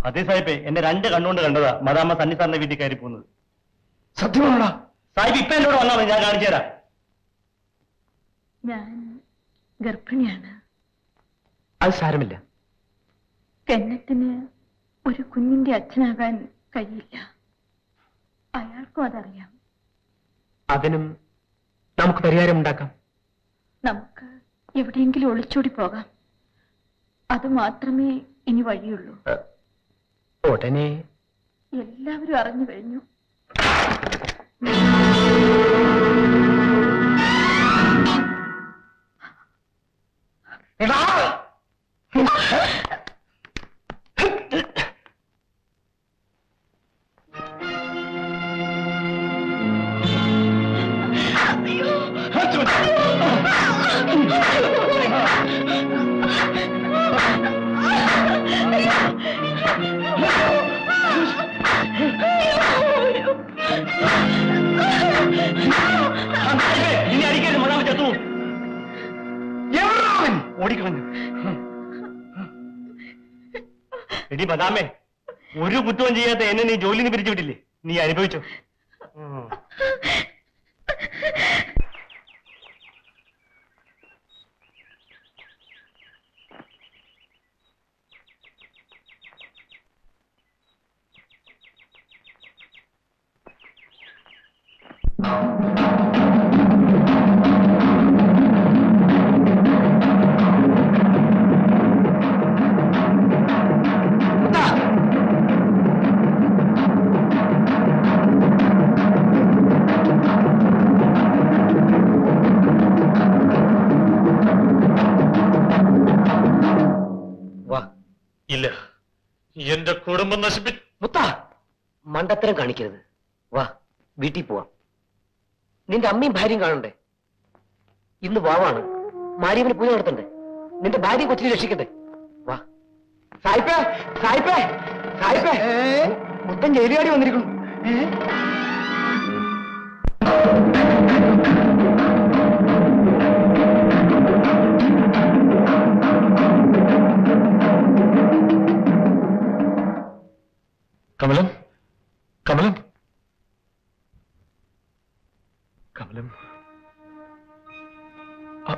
അതേ സാഹിബേ എന്നെ രണ്ട് കണ്ണുകൊണ്ട് കണ്ടതാ മദാമ്മ സണ്ണി സാറിന്റെ വീട്ടിൽ കയറി പോകുന്നത് സത്യമാണോടാ സാഹിബ് ഇപ്പൊ എന്നോട് വന്നാൽ മതി ഞാൻ കാണിച്ചു തരാം ഞാൻ ഗർഭിണിയാണ് അത് സാരമില്ല കെന്നത്തിന് ഒരു കുഞ്ഞിന്റെ അച്ഛനാകാൻ കഴിയില്ല അയാൾക്കും അതറിയാം അതിനും നമുക്ക് പരിഹാരം ഉണ്ടാക്കാം നമുക്ക് എവിടെയെങ്കിലും ഒളിച്ചോടി പോകാം അത് മാത്രമേ ഇനി വഴിയുള്ളൂ ഉടനെ എല്ലാവരും അറിഞ്ഞു കഴിഞ്ഞു ഇനി അടിക്കരുത് മദാമ്മ ചത്തു ഓടിക്കളഞ്ഞു എടി മദാമേ ഒരു കുറ്റവും ചെയ്യാത്ത എന്നെ നീ ജോലിയിൽ നിന്ന് പിരിച്ചു വിട്ടില്ലേ നീ അനുഭവിച്ചോ ഉം. വാ ഇല്ല എന്റെ കുടുംബം നശിപ്പി മുത്ത മണ്ടത്തരം കാണിക്കരുത് വാ വീട്ടിൽ പോവാം നിന്റെ അമ്മയും ഭാര്യയും കാണണ്ടേ ഇന്ന് വാവാണ് മാരിയമ്മന് പൂജ നടത്തണ്ടേ നിന്റെ ഭാര്യ കൊച്ചിനെ രക്ഷിക്കട്ടെ വാ സായിപ്പേ സായിപ്പേ സായിപ്പേ മുത്തൻ ജയിലുകാരി വന്നിരിക്കുന്നു കമലം കമലം കമലം ആ.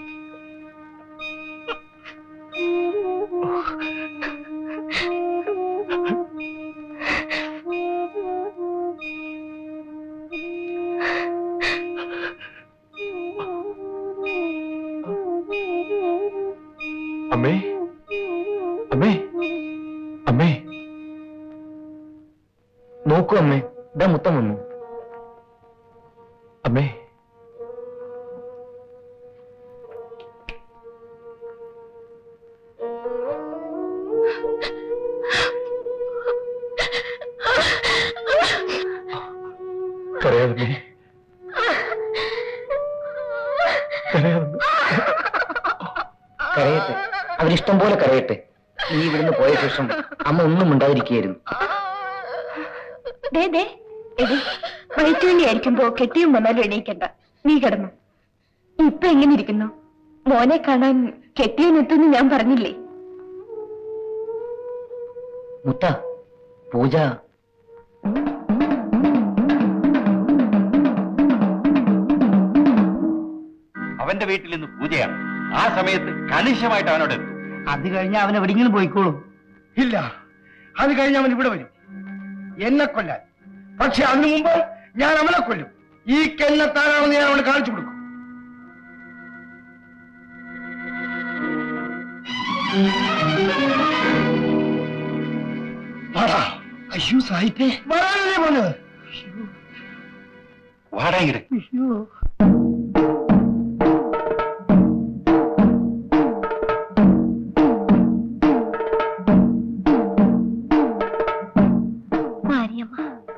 അമ്മേ അമ്മേ അമ്മേ നോക്കൂ അമ്മേ ഇതാ മുത്തം വന്നു അമ്മേ കരയാതെ കരയാതെ കരയട്ടെ അവരിഷ്ടം പോലെ കരയട്ടെ നീ ഇവിടുന്ന് പോയ ശേഷം അമ്മ ഒന്നും ഉണ്ടായിരിക്കുകയായിരുന്നു ദേ ദേ എടി വയറ്റുവേണ്ടി ആയിരിക്കുമ്പോ കെട്ടിയും വന്നാലും എണീക്കണ്ട നീ കിടന്നു ഇപ്പൊ എങ്ങനെ ഇരിക്കുന്നു മോനെ കാണാൻ കെട്ടിയനെത്തുന്ന് ഞാൻ പറഞ്ഞില്ലേ മുത്ത പൂജ അവന്റെ വീട്ടിൽ ഇന്ന് പൂജയാണ് ആ സമയത്ത് കണിശമായിട്ട് അവനോട് എത്തും അത് കഴിഞ്ഞ് അവൻ എവിടെയെങ്കിലും പോയിക്കോളും ഇല്ല അത് കഴിഞ്ഞ് അവൻ ഇവിടെ വരും എന്നെ കൊല്ലാൻ പക്ഷെ അതിനു മുമ്പ് ഞാൻ അവനെ കൊല്ലും ഈ കെന്നത്താരാണെന്ന് ഞാൻ അവന് കാണിച്ചു കൊടുക്കും വാടാ. അയ്യോ സായിപ്പേ വരാനല്ലേ പറഞ്ഞത് വാടാ ഇങ്ങട് മാരിയമ്മ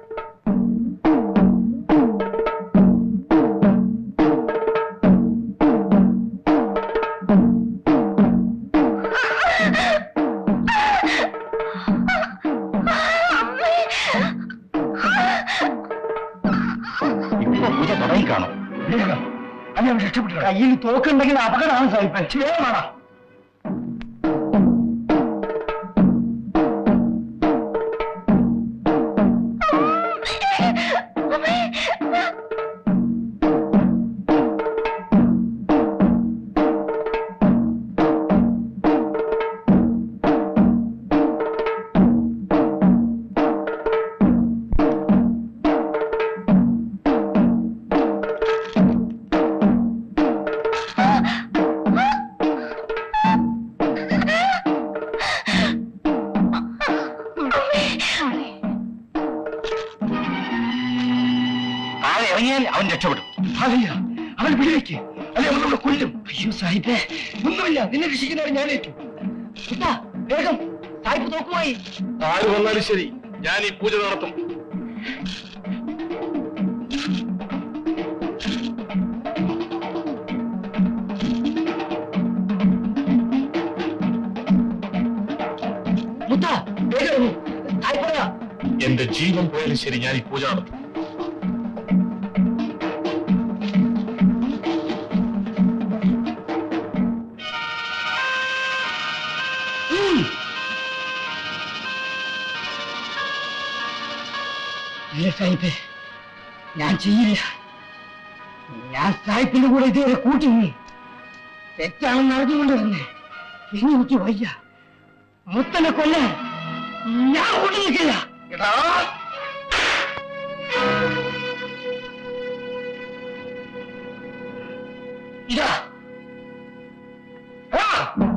ഇപ്പൊ പൂജ തുടങ്ങി കാണും വേഗം. അല്ലെ അവൻ രക്ഷപ്പെട്ടു കയ്യിൽ തോക്കുണ്ടെങ്കിൽ അപകടമാണ് സായിപ്പേ വേഗം വാടാ. ഇറങ്ങിയാൽ അവൻ രക്ഷപ്പെടും അതല്ല അവൻ പിടിവെക്ക് അല്ലെ അവനോട് കൊല്ലും അയ്യോ സാഹിബേ ഒന്നുമില്ല നിന്നെ രക്ഷിക്കുന്നവർ ഞാനേറ്റു മുത്ത വേഗം സായിപ്പ് തോക്കുമായി ആര് വന്നാലും ശരി ഞാൻ ഈ പൂജ നടത്തും മുത്ത വേഗം സായിപ്പറ എന്റെ ജീവൻ പോയാലും ശരി ഞാൻ ഈ പൂജ നടത്തും ഇല്ല സാഹിബേ ഞാൻ ചെയ്യില്ല ഞാൻ സാഹിബിന്റെ കൂടെ ഇതുവരെ കൂട്ടിനി തെറ്റാണെന്ന് അറിഞ്ഞുകൊണ്ട് തന്നെ ഇനി എനിക്ക് വയ്യ മുത്തനെ കൊല്ലാൻ ഞാൻ കൂട്ടി നിൽക്കില്ല എടാ ഇതാ ആ!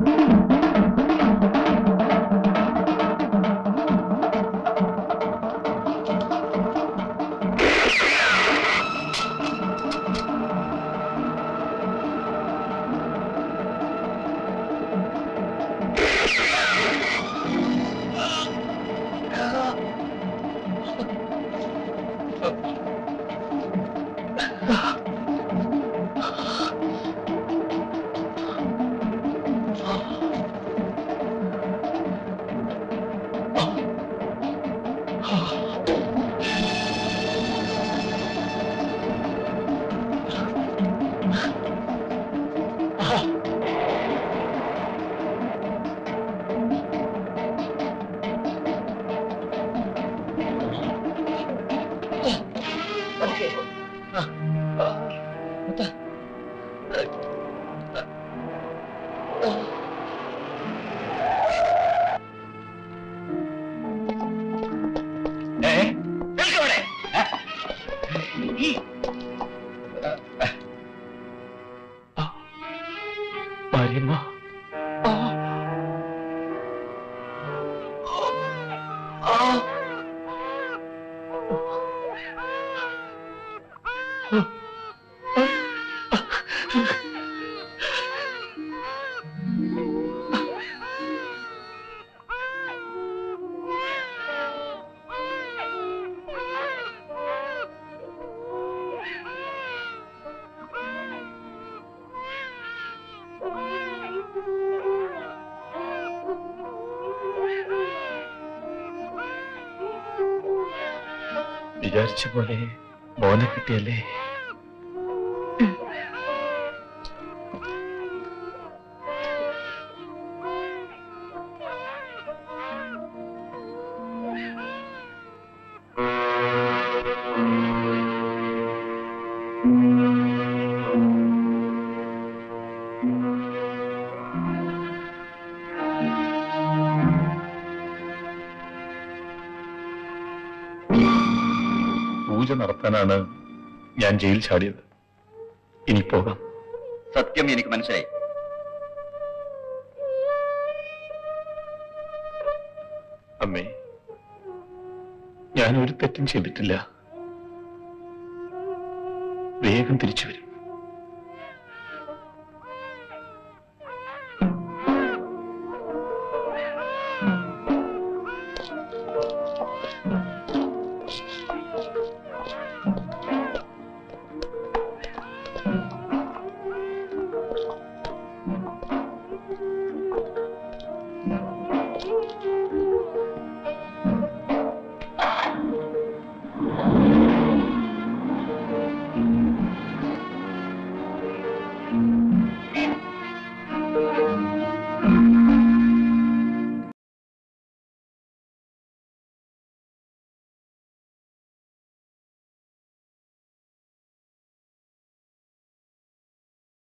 ഏ നിൽക്കവിടെ ഭാര്യമ്മ വിചാരിച്ച പോലെ മോനെ കിട്ടിയല്ലേ പൂജ നടത്താനാണ് ഞാൻ ജയിൽ ചാടിയത് ഇനി പോകാം സത്യം എനിക്ക് മനസ്സിലായി അമ്മേ ഞാൻ ഒരു തെറ്റും ചെയ്തിട്ടില്ല വേഗം തിരിച്ചു വരും